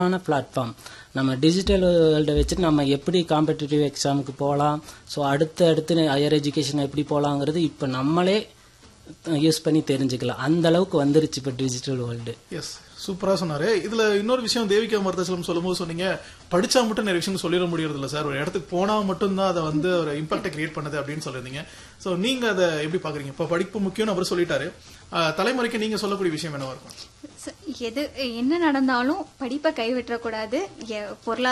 ஆன பிளாட்ஃபார்ம் நம்ம டிஜிட்டல் வேர்ல்டை வச்சுட்டு நம்ம எப்படி காம்படிட்டிவ் எக்ஸாமுக்கு போகலாம் ஸோ அடுத்து அடுத்து ஹையர் எஜுகேஷன் எப்படி போகலாங்கிறது இப்போ நம்மளே யூஸ் பண்ணி தெரிஞ்சுக்கலாம் அந்த அளவுக்கு வந்துருச்சு இப்போ டிஜிட்டல் வேர்ல்டு எஸ் சூப்பரா சொன்னாரு இதுல இன்னொரு விஷயம் தேவிகா மருத்துவம் சொல்லும்போது சொன்னீங்க படிச்சா மட்டும் நிறைய விஷயம் சொல்லிட முடியறது இல்ல சார் ஒரு இடத்துக்கு போனா மட்டும்தான் அதை வந்து ஒரு இம்பாக்டை கிரியேட் பண்ணுது அப்படின்னு சொல்லிருந்தீங்க சோ நீங்க அதை எப்படி பாக்குறீங்க இப்ப படிப்பு முக்கியம்னு அவர் சொல்லிட்டாரு ஆஹ், தலைமுறைக்கு நீங்க சொல்லக்கூடிய விஷயம் என்னவா இருக்கும் ச- எது என்ன நடந்தாலும் படிப்பை கைவிட்டக்கூடாது எ- பொருளாதார